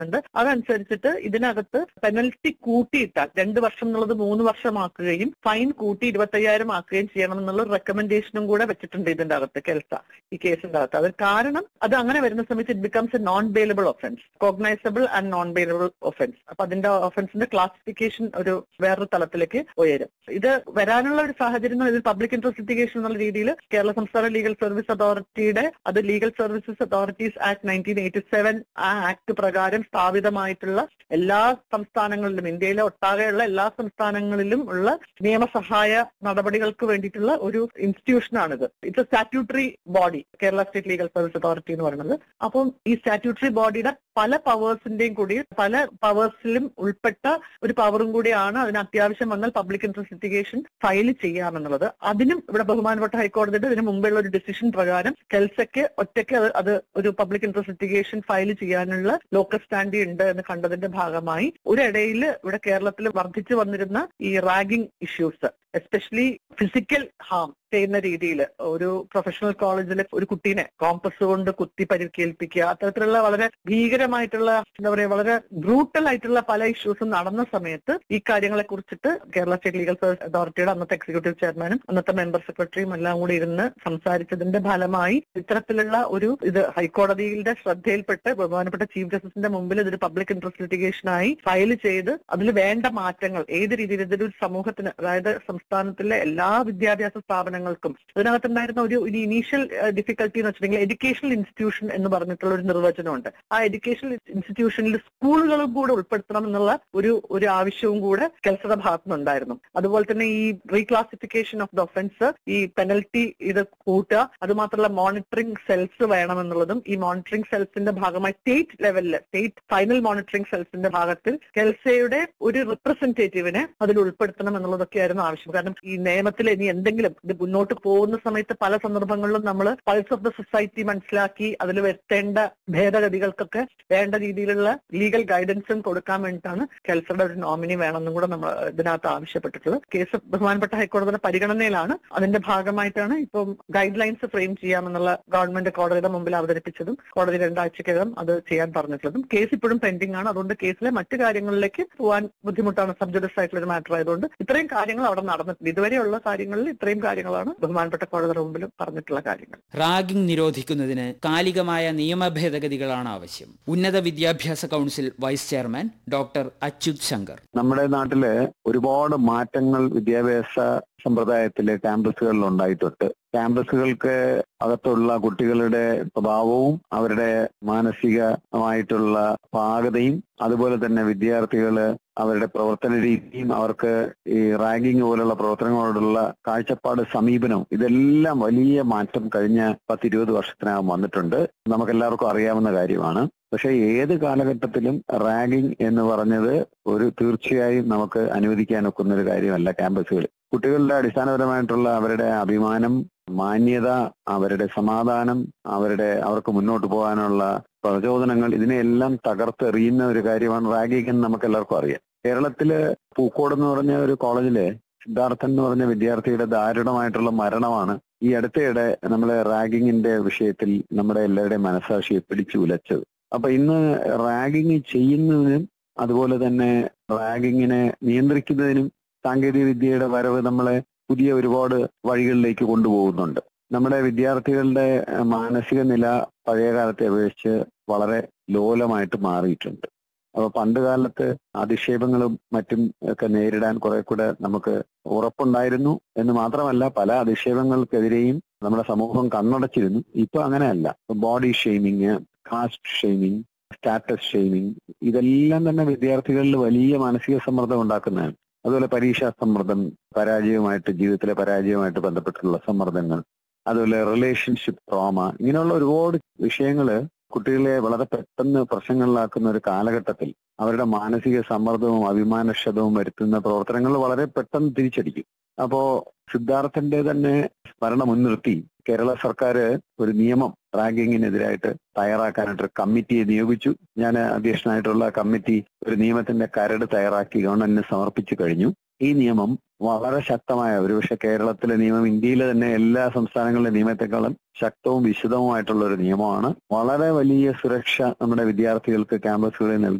വരുന്നുണ്ട് അതനുസരിച്ചിട്ട് ഇതിനകത്ത് പെനൽറ്റി കൂട്ടിയിട്ടാൽ രണ്ട് വർഷം എന്നുള്ളത് മൂന്ന് വർഷമാക്കുകയും ഫൈൻ കൂട്ടി ഇരുപത്തയ്യായിരം ആക്കുകയും ചെയ്യണം എന്നുള്ള റെക്കമെൻഡേഷനും കൂടെ വെച്ചിട്ടുണ്ട് ഇതിന്റെ അകത്ത് കെൽസ ഈ കേസിന്റെ അകത്ത് അത് കാരണം അത് അങ്ങനെ വരുന്ന സമയത്ത് it becomes a non bailable offence cognizable and non bailable offence അപ്പൊ അതിന്റെ ഒഫൻസിന്റെ ക്ലാസിഫിക്കേഷൻ ഒരു വേറൊരു തലത്തിലേക്ക് ഉയരും ഇത് വരാനുള്ള ഒരു സാഹചര്യം എന്ന് പറയുന്നത് പബ്ലിക് ഇൻട്രസ്റ്റ് ലിറ്റിഗേഷൻ എന്നുള്ള രീതിയിൽ കേരള സംസ്ഥാന ലീഗൽ സർവീസ് അതോറിറ്റിയുടെ അത് legal services authorities act nineteen eighty seven ആ ആക്ട് പ്രകാരം സ്ഥാപിതമായിട്ടുള്ള എല്ലാ സംസ്ഥാനങ്ങളിലും ഇന്ത്യയിലെ ഒട്ടാകെയുള്ള എല്ലാ സംസ്ഥാനങ്ങളിലും ഉള്ള നിയമസഹായ നടപടികൾക്ക് വേണ്ടിയിട്ടുള്ള ഒരു ഇൻസ്റ്റിറ്റ്യൂഷനാണിത് it's a statutory body Kerala state legal service authority എന്ന് പറയുന്നത് അപ്പം ഈ സ്റ്റാറ്റ്യൂട്ടറി ബോഡിയുടെ പല പവേഴ്സിന്റെയും കൂടി പല പവേഴ്സിലും ഉൾപ്പെട്ട ഒരു പവറും കൂടിയാണ് അതിന് അത്യാവശ്യം വന്നാൽ പബ്ലിക് ഇൻട്രസ്റ്റ് ലിറ്റിഗേഷൻ ഫയൽ ചെയ്യാമെന്നുള്ളത് അതിനും ഇവിടെ ബഹുമാനപ്പെട്ട ഹൈക്കോടതിയുടെ ഇതിന് മുമ്പുള്ള ഒരു ഡിസിഷൻ പ്രകാരം കെൽസയ്ക്ക് ഒറ്റയ്ക്ക് അത് അത് ഒരു പബ്ലിക് ഇൻട്രസ്റ്റ് ലിറ്റിഗേഷൻ ഫയൽ ചെയ്യാനുള്ള ലോക്കൽ സ്റ്റാൻഡി ഉണ്ട് എന്ന് കണ്ടതിന്റെ ഭാഗമായി ഒരിടയിൽ ഇവിടെ കേരളത്തിൽ വർദ്ധിച്ചു വന്നിരുന്ന ഈ ragging issues especially physical harm ചെയ്യുന്ന രീതിയിൽ ഒരു പ്രൊഫഷണൽ കോളേജിലെ ഒരു കുട്ടീനെ കോമ്പസ് കൊണ്ട് കുത്തി പരിക്കേൽപ്പിക്കുക അത്തരത്തിലുള്ള വളരെ ഭീകരമായിട്ടുള്ള എന്താ പറയുക വളരെ ബ്രൂട്ടൽ ആയിട്ടുള്ള പല ഇഷ്യൂസും നടന്ന സമയത്ത് ഈ കാര്യങ്ങളെ കുറിച്ചിട്ട് കേരള സ്റ്റേറ്റ് ലീഗൽ സർവീസ് അതോറിറ്റിയുടെ അന്നത്തെ എക്സിക്യൂട്ടീവ് ചെയർമാനും അന്നത്തെ മെമ്പർ സെക്രട്ടറിയും എല്ലാം കൂടി ഇരുന്ന് സംസാരിച്ചതിന്റെ ഫലമായി ഇത്തരത്തിലുള്ള ഒരു ഇത് ഹൈക്കോടതിയുടെ ശ്രദ്ധയിൽപ്പെട്ട് ബഹുമാനപ്പെട്ട ചീഫ് ജസ്റ്റിസിന്റെ മുമ്പിൽ ഇതൊരു പബ്ലിക് ഇൻട്രസ്റ്റ് ലിറ്റിഗേഷനായി ഫയൽ ചെയ്ത് അതിൽ വേണ്ട മാറ്റങ്ങൾ ഏത് രീതിയിൽ ഇതൊരു സമൂഹത്തിന് അതായത് സംസ്ഥാനത്തിലെ എല്ലാ വിദ്യാഭ്യാസ സ്ഥാപനങ്ങൾക്കും ഇതിനകത്തുണ്ടായിരുന്ന ഒരു ഇനീഷ്യൽ ഡിഫിക്കൽട്ടി എന്ന് വെച്ചിട്ടുണ്ടെങ്കിൽ എഡ്യൂക്കേഷണൽ ഇൻസ്റ്റിറ്റ്യൂഷൻ എന്ന് പറഞ്ഞിട്ടുള്ള ഒരു നിർവചനമുണ്ട് ആ എഡ്യൂക്കേഷണൽ ഇൻസ്റ്റിറ്റ്യൂഷനിൽ സ്കൂളുകളും കൂടെ ഉൾപ്പെടുത്തണം എന്നുള്ള ഒരു ഒരു ആവശ്യവും കൂടെ കെൽസയുടെ ഭാഗത്തുനിന്നുണ്ടായിരുന്നു അതുപോലെ തന്നെ ഈ റീക്ലാസിഫിക്കേഷൻ ഓഫ് ദ ഒഫൻസ് ഈ പെനൽറ്റി ഇത് കൂട്ടുക അതുമാത്രമല്ല മോണിറ്ററിംഗ് സെൽസ് വേണമെന്നുള്ളതും ഈ മോണിറ്ററിംഗ് സെൽസിന്റെ ഭാഗമായി സ്റ്റേറ്റ് ലെവലിൽ സ്റ്റേറ്റ് ഫൈനൽ മോണിറ്ററിംഗ് സെൽസിന്റെ ഭാഗത്തിൽ കെൽസയുടെ ഒരു റിപ്രസെന്റേറ്റീവിനെ അതിൽ ഉൾപ്പെടുത്തണം എന്നുള്ളതൊക്കെയായിരുന്നു ആവശ്യം കാരണം ഈ നിയമത്തിൽ ഇനി എന്തെങ്കിലും ഇത് മുന്നോട്ട് പോകുന്ന സമയത്ത് പല സന്ദർഭങ്ങളിലും നമ്മൾ പൾസ് ഓഫ് ദ സൊസൈറ്റി മനസ്സിലാക്കി അതിൽ വരുത്തേണ്ട ഭേദഗതികൾക്കൊക്കെ വേണ്ട രീതിയിലുള്ള ലീഗൽ ഗൈഡൻസും കൊടുക്കാൻ വേണ്ടിയിട്ടാണ് കെൽസയുടെ ഒരു നോമിനി വേണമെന്നും കൂടെ നമ്മൾ ഇതിനകത്ത് ആവശ്യപ്പെട്ടിട്ടുള്ളത് കേസ് ബഹുമാനപ്പെട്ട ഹൈക്കോടതിയുടെ പരിഗണനയിലാണ് അതിന്റെ ഭാഗമായിട്ടാണ് ഇപ്പം ഗൈഡ് ലൈൻസ് ഫ്രെയിം ചെയ്യാമെന്നുള്ള ഗവൺമെന്റ് കോടതിയുടെ മുമ്പിൽ അവതരിപ്പിച്ചതും കോടതി രണ്ടാഴ്ചക്കകം അത് ചെയ്യാൻ പറഞ്ഞിട്ടുള്ളതും കേസ് ഇപ്പോഴും പെൻഡിംഗ് ആണ് അതുകൊണ്ട് കേസിലെ മറ്റു കാര്യങ്ങളിലേക്ക് പോകാൻ ബുദ്ധിമുട്ടാണ് സബ്ജുഡിസ് ആയിട്ടുള്ള ഒരു മാറ്റർ ആയതുകൊണ്ട് ഇത്രയും കാര്യങ്ങൾ അവിടെ നടന്നിട്ടുണ്ട് ഇതുവരെയുള്ള കാര്യങ്ങളിൽ ഇത്രയും കാര്യങ്ങളാണ് ബഹുമാനപ്പെട്ട കോടതിയുടെ മുമ്പിൽ പറഞ്ഞിട്ടുള്ള കാര്യങ്ങൾ റാഗിംഗ് നിരോധിക്കുന്നതിന് കാലികമായ നിയമ ഭേദഗതികളാണ് ആവശ്യം ഉന്നത വിദ്യാഭ്യാസ council vice chairman doctor Achyut Shankar നമ്മുടെ നാട്ടില് ഒരുപാട് മാറ്റങ്ങൾ വിദ്യാഭ്യാസ സമ്പ്രദായത്തിലെ ക്യാമ്പസുകളിൽ ഉണ്ടായിട്ടുണ്ട് ക്യാമ്പസുകൾക്ക് അകത്തുള്ള കുട്ടികളുടെ സ്വഭാവവും അവരുടെ മാനസികമായിട്ടുള്ള പാകതയും അതുപോലെ തന്നെ വിദ്യാർത്ഥികള് അവരുടെ പ്രവർത്തന രീതിയും അവർക്ക് ഈ റാങ്കിങ് പോലുള്ള പ്രവർത്തനങ്ങളോടുള്ള കാഴ്ചപ്പാട് സമീപനവും ഇതെല്ലാം വലിയ മാറ്റം കഴിഞ്ഞ പത്തിരുപത് വർഷത്തിനകം വന്നിട്ടുണ്ട് നമുക്കെല്ലാവർക്കും അറിയാവുന്ന കാര്യമാണ് പക്ഷെ ഏത് കാലഘട്ടത്തിലും റാഗിംഗ് എന്ന് പറഞ്ഞത് ഒരു തീർച്ചയായും നമുക്ക് അനുവദിക്കാൻ ഒക്കുന്ന ഒരു കാര്യമല്ല ക്യാമ്പസുകളിൽ കുട്ടികളുടെ അടിസ്ഥാനപരമായിട്ടുള്ള അവരുടെ അഭിമാനം മാന്യത അവരുടെ സമാധാനം അവരുടെ അവർക്ക് മുന്നോട്ട് പോകാനുള്ള പ്രചോദനങ്ങൾ ഇതിനെയെല്ലാം തകർത്തെറിയുന്ന ഒരു കാര്യമാണ് റാഗിംഗ് എന്ന് നമുക്ക് എല്ലാവർക്കും അറിയാം കേരളത്തില് പൂക്കോട് എന്ന് പറഞ്ഞ ഒരു കോളേജില് സിദ്ധാർത്ഥൻ എന്ന് പറഞ്ഞ വിദ്യാർത്ഥിയുടെ ദാരുണമായിട്ടുള്ള മരണമാണ് ഈ അടുത്തയിടെ നമ്മളെ റാഗിങ്ങിന്റെ വിഷയത്തിൽ നമ്മുടെ എല്ലാവരുടെയും മനസാക്ഷിയെ പിടിച്ചു ഉലച്ചത് അപ്പൊ ഇന്ന് റാഗിങ് ചെയ്യുന്നതിനും അതുപോലെ തന്നെ റാഗിങ്ങിനെ നിയന്ത്രിക്കുന്നതിനും സാങ്കേതിക വിദ്യയുടെ വരവ് നമ്മളെ പുതിയ ഒരുപാട് വഴികളിലേക്ക് കൊണ്ടുപോകുന്നുണ്ട് നമ്മുടെ വിദ്യാർത്ഥികളുടെ മാനസിക നില പഴയ കാലത്തെ അപേക്ഷിച്ച് വളരെ ലോലമായിട്ട് മാറിയിട്ടുണ്ട് അപ്പൊ പണ്ട് കാലത്ത് അധിക്ഷേപങ്ങളും മറ്റും ഒക്കെ നേരിടാൻ കുറെ കൂടെ നമുക്ക് ഉറപ്പുണ്ടായിരുന്നു എന്ന് മാത്രമല്ല പല അധിക്ഷേപങ്ങൾക്കെതിരെയും നമ്മുടെ സമൂഹം കണ്ണടച്ചിരുന്നു ഇപ്പൊ അങ്ങനെയല്ല body shaming caste shaming status shaming ഇതെല്ലാം തന്നെ വിദ്യാർത്ഥികളിൽ വലിയ മാനസിക സമ്മർദ്ദം ഉണ്ടാക്കുന്നതാണ് അതുപോലെ പരീക്ഷാ സമ്മർദ്ദം പരാജയവുമായിട്ട് ജീവിതത്തിലെ പരാജയവുമായിട്ട് ബന്ധപ്പെട്ടുള്ള സമ്മർദ്ദങ്ങൾ അതുപോലെ റിലേഷൻഷിപ്പ് ട്രോമ ഇങ്ങനെയുള്ള ഒരുപാട് വിഷയങ്ങള് കുട്ടികളെ വളരെ പെട്ടെന്ന് പ്രശ്നങ്ങളിലാക്കുന്ന ഒരു കാലഘട്ടത്തിൽ അവരുടെ മാനസിക സമ്മർദ്ദവും അഭിമാനക്ഷതവും വരുത്തുന്ന പ്രവർത്തനങ്ങൾ വളരെ പെട്ടെന്ന് തിരിച്ചടിക്കും അപ്പോ സിദ്ധാർത്ഥന്റെ തന്നെ സ്മരണ മുൻനിർത്തി കേരള സർക്കാർ ഒരു നിയമം റാങ്കിങ്ങിനെതിരായിട്ട് തയ്യാറാക്കാനായിട്ട് ഒരു കമ്മിറ്റിയെ നിയോഗിച്ചു ഞാൻ അധ്യക്ഷനായിട്ടുള്ള കമ്മിറ്റി ഒരു നിയമത്തിന്റെ കരട് തയ്യാറാക്കി ഗവൺമെന്റിന് സമർപ്പിച്ചു കഴിഞ്ഞു ഈ നിയമം വളരെ ശക്തമായ ഒരുപക്ഷെ കേരളത്തിലെ നിയമം ഇന്ത്യയിലെ തന്നെ എല്ലാ സംസ്ഥാനങ്ങളിലെ നിയമത്തെക്കാളും ശക്തവും വിശദവുമായിട്ടുള്ള ഒരു നിയമമാണ് വളരെ വലിയ സുരക്ഷ നമ്മുടെ വിദ്യാർത്ഥികൾക്ക് ക്യാമ്പസുകളിൽ നൽകും